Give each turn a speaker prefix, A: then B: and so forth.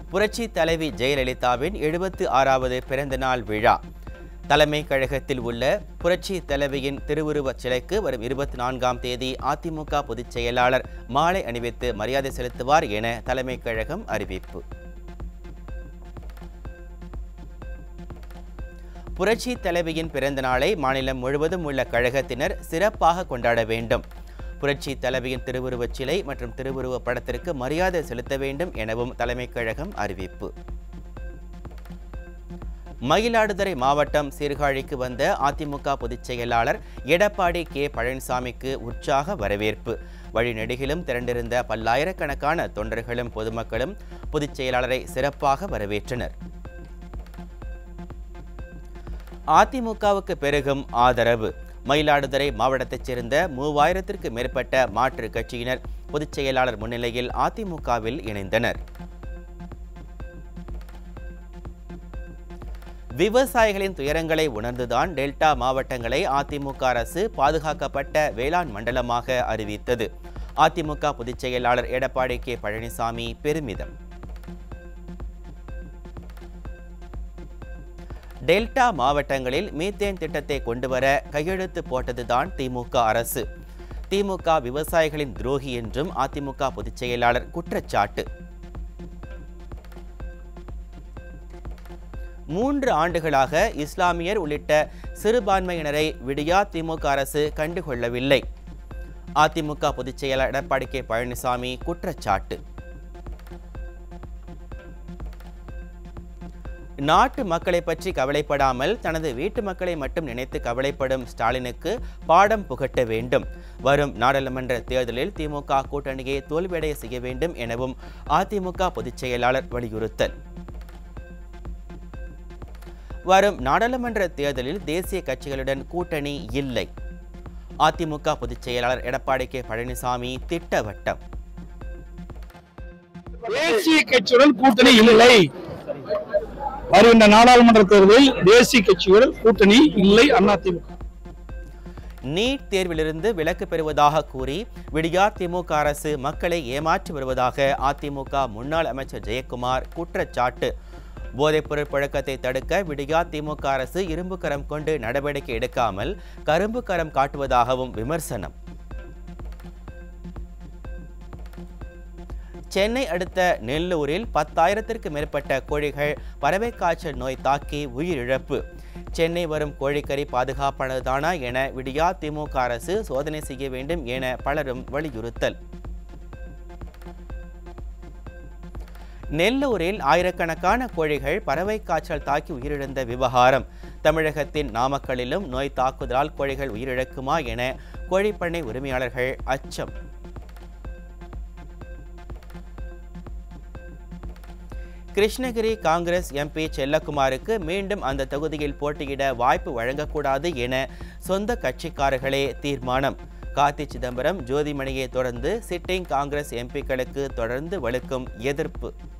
A: புரட்சி தலைவி ஜெயலலிதாவின் எழுபத்து ஆறாவது பிறந்தநாள் விழா தலைமை கழகத்தில் உள்ள புரட்சி தலைவியின் திருவுருவச் சிலைக்கு வரும் இருபத்தி நான்காம் தேதி அதிமுக பொதுச் செயலாளர் மாலை அணிவித்து மரியாதை செலுத்துவார் என தலைமை கழகம் அறிவிப்பு புரட்சி தலைவியின் பிறந்த நாளை மாநிலம் முழுவதும் உள்ள கழகத்தினர் சிறப்பாக கொண்டாட வேண்டும் புரட்சி தலைவியின் திருவுருவச் சிலை மற்றும் திருவுருவப் படத்திற்கு மரியாதை செலுத்த வேண்டும் எனவும் தலைமைக் கழகம் அறிவிப்பு மயிலாடுதுறை மாவட்டம் சீர்காழிக்கு வந்த அதிமுக பொதுச் செயலாளர் எடப்பாடி கே பழனிசாமிக்கு உற்சாக வரவேற்பு வழிநெடுகிலும் திரண்டிருந்த பல்லாயிரக்கணக்கான தொண்டர்களும் பொதுமக்களும் பொதுச் செயலாளரை சிறப்பாக வரவேற்றனர் அதிமுகவுக்கு பெருகும் ஆதரவு மயிலாடுதுறை மாவட்டத்தைச் சேர்ந்த மூவாயிரத்திற்கு மேற்பட்ட மாற்றுக் கட்சியினர் பொதுச் செயலாளர் முன்னிலையில் அதிமுகவில் இணைந்தனர் விவசாயிகளின் துயரங்களை உணர்ந்துதான் டெல்டா மாவட்டங்களை அதிமுக அரசு பாதுகாக்கப்பட்ட வேளாண் மண்டலமாக அறிவித்தது அதிமுக பொதுச் செயலாளர் எடப்பாடி கே பழனிசாமி பெருமிதம் டெல்டா மாவட்டங்களில் மீத்தேன் திட்டத்தை கொண்டுவர கையெழுத்து போட்டதுதான் திமுக அரசு திமுக விவசாயிகளின் துரோகி என்றும் அதிமுக பொதுச் செயலாளர் குற்றச்சாட்டு மூன்று ஆண்டுகளாக இஸ்லாமியர் உள்ளிட்ட சிறுபான்மையினரை விடியா திமுக அரசு கண்டுகொள்ளவில்லை அதிமுக பொதுச் செயலாளர் எடப்பாடி கே பழனிசாமி குற்றச்சாட்டு நாட்டு மக்களை பற்றி கவலைப்படாமல் தனது வீட்டு மக்களை மட்டும் நினைத்து கவலைப்படும் ஸ்டாலினுக்கு பாடம் புகட்ட வேண்டும் வரும் நாடாளுமன்ற தேர்தலில் திமுக கூட்டணியை தோல்வியடைய செய்ய வேண்டும் எனவும் அதிமுக பொதுச் செயலாளர் வலியுறுத்தல் வரும் நாடாளுமன்ற தேர்தலில் தேசிய கட்சிகளுடன் கூட்டணி இல்லை அதிமுக பொதுச் செயலாளர் எடப்பாடி கே பழனிசாமி திட்டவட்டம்
B: தேசிய கட்சியுடன் கூட்டணி இல்லை வருகின்ற நாடாளுமன்ற தேர்தலில் தேசிய கட்சியுடன் கூட்டணி இல்லை அதிமுக
A: நீட் தேர்விலிருந்து விலக்கு பெறுவதாக கூறி விடியா திமுக அரசு மக்களை ஏமாற்றி வருவதாக அதிமுக முன்னாள் அமைச்சர் ஜெயக்குமார் குற்றச்சாட்டு போதைப்பொருள் புழக்கத்தை தடுக்க விடியா திமுக அரசு இரும்பு கரம் கொண்டு நடவடிக்கை எடுக்காமல் கரும்பு கரம் காட்டுவதாகவும் விமர்சனம் சென்னை அடுத்த நெல்லூரில் பத்தாயிரத்திற்கு மேற்பட்ட கோழிகள் பறவை காய்ச்சல் நோய் தாக்கி உயிரிழப்பு சென்னை வரும் கோழிக்கறி பாதுகாப்பானதுதானா என விடியா திமுக அரசு சோதனை செய்ய வேண்டும் என பலரும் வலியுறுத்தல் நெல்லூரில் ஆயிரக்கணக்கான கோழிகள் பறவை காய்ச்சல் தாக்கி உயிரிழந்த விவகாரம் தமிழகத்தின் நாமக்கல்லிலும் நோய் தாக்குதலால் கோழிகள் உயிரிழக்குமா என கோழிப்பண்ணை உரிமையாளர்கள் அச்சம் கிருஷ்ணகிரி காங்கிரஸ் எம்பி செல்லக்குமாருக்கு மீண்டும் அந்த தொகுதியில் போட்டியிட வாய்ப்பு வழங்கக்கூடாது என சொந்த கட்சிக்காரர்களே தீர்மானம் கார்த்தி சிதம்பரம் ஜோதிமணியை தொடர்ந்து சிட்டிங் காங்கிரஸ் எம்பிக்களுக்கு தொடர்ந்து வலுக்கும் எதிர்ப்பு